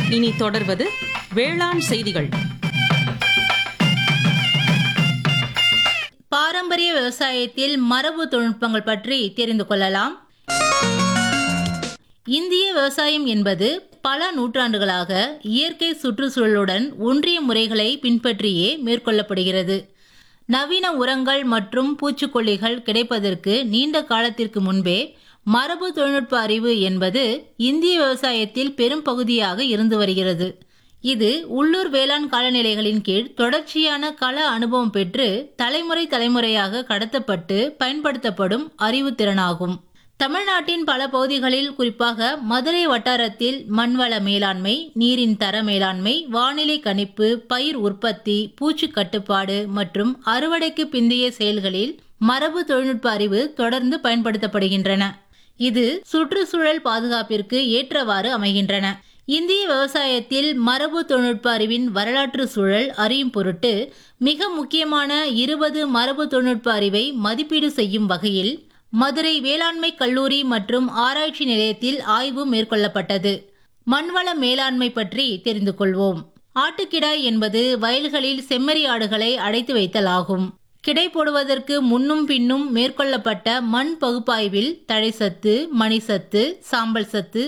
இனி தொடர்வது வேளாண் செய்திகள் பாரம்பரிய விவசாயத்தில் மரபு தொழில்நுட்பங்கள் பற்றி தெரிந்து கொள்ளலாம் இந்திய விவசாயம் என்பது பல நூற்றாண்டுகளாக இயற்கை சுற்றுச்சூழலுடன் ஒன்றிய முறைகளை பின்பற்றியே மேற்கொள்ளப்படுகிறது நவீன உரங்கள் மற்றும் பூச்சிக்கொல்லிகள் கிடைப்பதற்கு நீண்ட காலத்திற்கு முன்பே மரபு தொழில்நுட்ப அறிவு என்பது இந்திய விவசாயத்தில் பெரும் பகுதியாக இருந்து வருகிறது இது உள்ளூர் வேளாண் காலநிலைகளின் கீழ் தொடர்ச்சியான கள அனுபவம் பெற்று தலைமுறை தலைமுறையாக கடத்தப்பட்டு பயன்படுத்தப்படும் அறிவுத்திறனாகும் தமிழ்நாட்டின் பல பகுதிகளில் குறிப்பாக மதுரை வட்டாரத்தில் மண்வள மேலாண்மை நீரின் தர மேலாண்மை வானிலை கணிப்பு பயிர் உற்பத்தி பூச்சி கட்டுப்பாடு மற்றும் அறுவடைக்கு பிந்தைய செயல்களில் மரபு தொழில்நுட்ப அறிவு தொடர்ந்து பயன்படுத்தப்படுகின்றன இது சுற்றுச்சூழல் பாதுகாப்பிற்கு ஏற்றவாறு அமைகின்றன இந்திய விவசாயத்தில் மரபு தொழில்நுட்ப அறிவின் வரலாற்று சூழல் அறியும் பொருட்டு மிக முக்கியமான இருபது மரபு தொழில்நுட்ப அறிவை மதிப்பீடு செய்யும் வகையில் மதுரை வேளாண்மை கல்லூரி மற்றும் ஆராய்ச்சி நிலையத்தில் ஆய்வு மேற்கொள்ளப்பட்டது மண்வள மேலாண்மை பற்றி தெரிந்து கொள்வோம் ஆட்டுக்கிடாய் என்பது வயல்களில் செம்மறி ஆடுகளை அடைத்து வைத்தல் ஆகும் கிடை போடுவதற்கு முன்னும் பின்னும் மேற்கொள்ளப்பட்ட மண் பகுப்பாய்வில் தழைச்சத்து மணிசத்து சாம்பல் சத்து